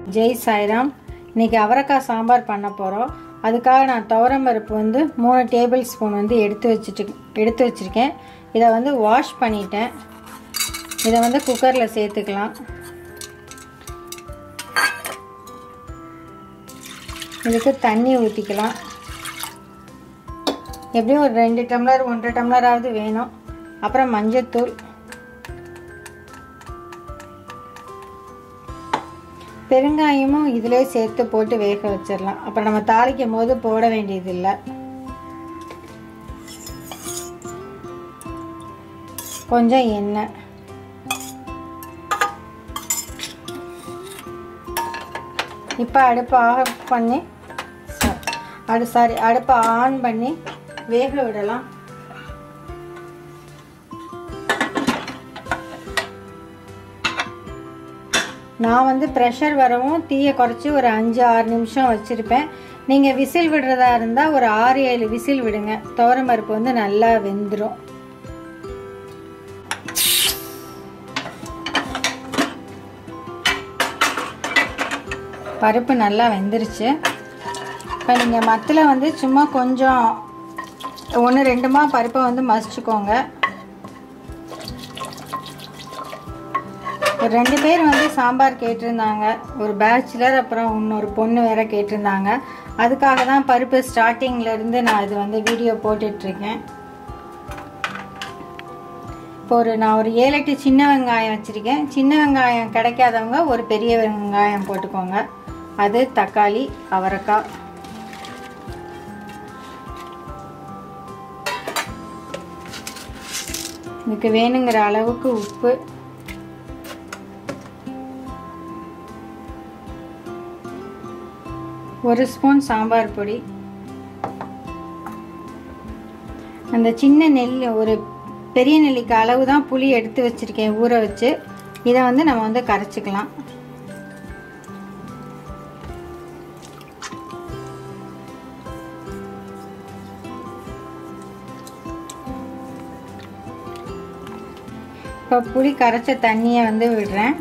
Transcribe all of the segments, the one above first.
ஜெய் சாய்ராம் இன்றைக்கி அவரைக்காய் சாம்பார் பண்ண போகிறோம் அதுக்காக நான் துவரம் பருப்பு வந்து மூணு டேபிள் ஸ்பூன் வந்து எடுத்து வச்சுட்டு எடுத்து வச்சுருக்கேன் இதை வந்து வாஷ் பண்ணிட்டேன் இதை வந்து குக்கரில் சேர்த்துக்கலாம் இதுக்கு தண்ணி ஊற்றிக்கலாம் எப்படியும் ஒரு ரெண்டு டம்ளர் ஒன்றரை டம்ளராவது வேணும் அப்புறம் மஞ்சத்தூள் பெருங்காயமும் இதிலே சேர்த்து போட்டு வேக வச்சிடலாம் அப்புறம் நம்ம தாளிக்கும் போது போட வேண்டியதில்லை கொஞ்சம் எண்ணெய் இப்போ அடுப்பை ஆஃப் பண்ணி அடு சாரி அடுப்பை ஆன் பண்ணி வேக விடலாம் நான் வந்து ப்ரெஷர் வரவும் தீயை குறைச்சி ஒரு அஞ்சு ஆறு நிமிஷம் வச்சுருப்பேன் நீங்கள் விசில் விடுறதா இருந்தால் ஒரு ஆறு ஏழு விசில் விடுங்க துவரம் பருப்பு வந்து நல்லா வெந்துடும் பருப்பு நல்லா வெந்துருச்சு இப்போ நீங்கள் மத்தில் வந்து சும்மா கொஞ்சம் ஒன்று ரெண்டுமா பருப்பை வந்து மசிச்சுக்கோங்க ஒரு ரெண்டு பேர் வந்து சாம்பார் கேட்டிருந்தாங்க ஒரு பேச்சுலர் அப்புறம் இன்னொரு பொண்ணு வேற கேட்டிருந்தாங்க அதுக்காக தான் பருப்பு ஸ்டார்டிங்கில் இருந்து நான் இது வந்து வீடியோ போட்டுட்ருக்கேன் இப்போ ஒரு நான் ஒரு ஏழு எட்டு சின்ன வெங்காயம் வச்சுருக்கேன் சின்ன வெங்காயம் கிடைக்காதவங்க ஒரு பெரிய வெங்காயம் போட்டுக்கோங்க அது தக்காளி அவரைக்காய் இதுக்கு வேணுங்கிற அளவுக்கு உப்பு ஒரு ஸ்பூன் சாம்பார் பொடி அந்த சின்ன நெல் ஒரு பெரிய நெல்லிக்கு அளவு தான் புளி எடுத்து வச்சுருக்கேன் ஊற வச்சு இதை வந்து நம்ம வந்து கரைச்சிக்கலாம் இப்போ புளி கரைச்ச தண்ணியை வந்து விடுறேன்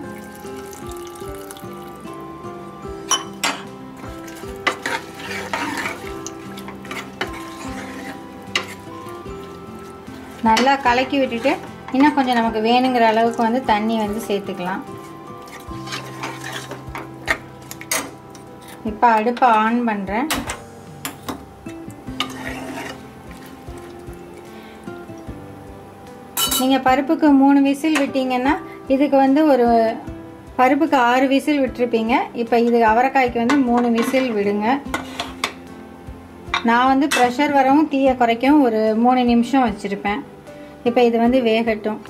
நல்லா கலக்கி விட்டுட்டு இன்னும் கொஞ்சம் நமக்கு வேணுங்கிற அளவுக்கு வந்து தண்ணி வந்து சேர்த்துக்கலாம் இப்போ அடுப்பை ஆன் பண்ணுறேன் நீங்கள் பருப்புக்கு மூணு விசில் விட்டீங்கன்னா இதுக்கு வந்து ஒரு பருப்புக்கு ஆறு விசில் விட்டுருப்பீங்க இப்போ இது அவரைக்காய்க்கு வந்து மூணு விசில் விடுங்க நான் வந்து ப்ரெஷர் வரவும் தீயை குறைக்கவும் ஒரு மூணு நிமிஷம் வச்சுருப்பேன் இப்போ இது வந்து வேகட்டும்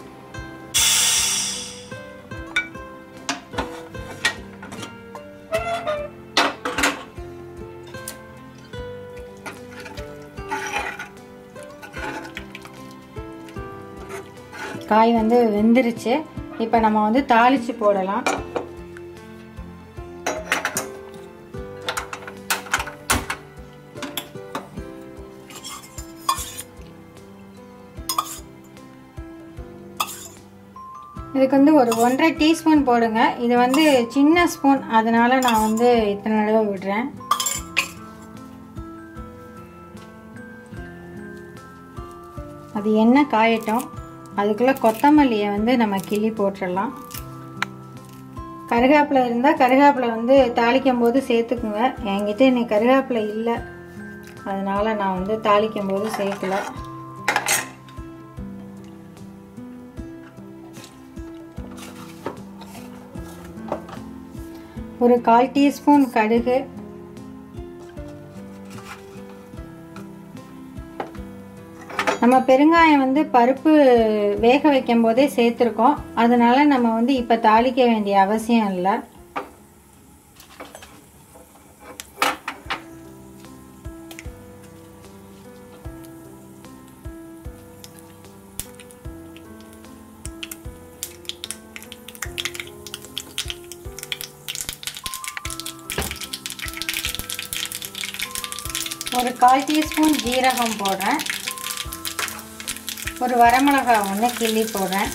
காய் வந்து வெந்துருச்சு இப்போ நம்ம வந்து தாளித்து போடலாம் இதுக்கு வந்து ஒரு ஒன்றரை டீஸ்பூன் போடுங்க இது வந்து சின்ன ஸ்பூன் அதனால நான் வந்து இத்தனை தடவை விடுறேன் அது என்ன காயட்டும் அதுக்குள்ளே கொத்தமல்லியை வந்து நம்ம கிள்ளி போட்டுடலாம் கருகாப்பில் இருந்தால் கருகாப்பில் வந்து தாளிக்கும் போது சேர்த்துக்குங்க என்கிட்ட இன்னைக்கு கருகாப்பில் இல்லை அதனால் நான் வந்து தாளிக்கும் போது சேர்க்கல ஒரு கால் டீஸ்பூன் கடுகு நம்ம பெருங்காயம் வந்து பருப்பு வேக வைக்கும் போதே சேர்த்துருக்கோம் அதனால நம்ம வந்து இப்போ தாளிக்க வேண்டிய அவசியம் இல்லை ஒரு கால் டீஸ்பூன் ஜீரகம் போடுறேன் ஒரு வரமிளகாய் ஒன்று கிள்ளி போடுறேன்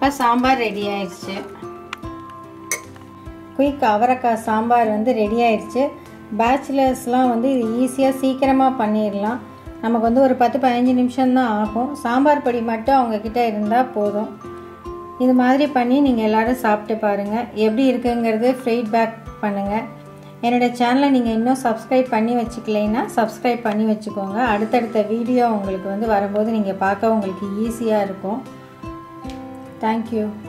இப்போ சாம்பார் ரெடி ஆயிடுச்சு குயிக் அவரைக்காய் சாம்பார் வந்து ரெடி ஆயிடுச்சு பேச்சுலர்ஸ்லாம் வந்து இது ஈஸியாக சீக்கிரமாக பண்ணிடலாம் நமக்கு வந்து ஒரு பத்து பதினஞ்சு நிமிஷம்தான் ஆகும் சாம்பார் பொடி மட்டும் அவங்கக்கிட்ட இருந்தால் போதும் இது மாதிரி பண்ணி நீங்கள் எல்லோரும் சாப்பிட்டு பாருங்கள் எப்படி இருக்குங்கிறது ஃபீட்பேக் பண்ணுங்கள் என்னோடய சேனலை நீங்கள் இன்னும் சப்ஸ்கிரைப் பண்ணி வச்சுக்கலைன்னா சப்ஸ்கிரைப் பண்ணி வச்சுக்கோங்க அடுத்தடுத்த வீடியோ உங்களுக்கு வந்து வரும்போது நீங்கள் பார்க்க உங்களுக்கு ஈஸியாக இருக்கும் தேங்க்யூ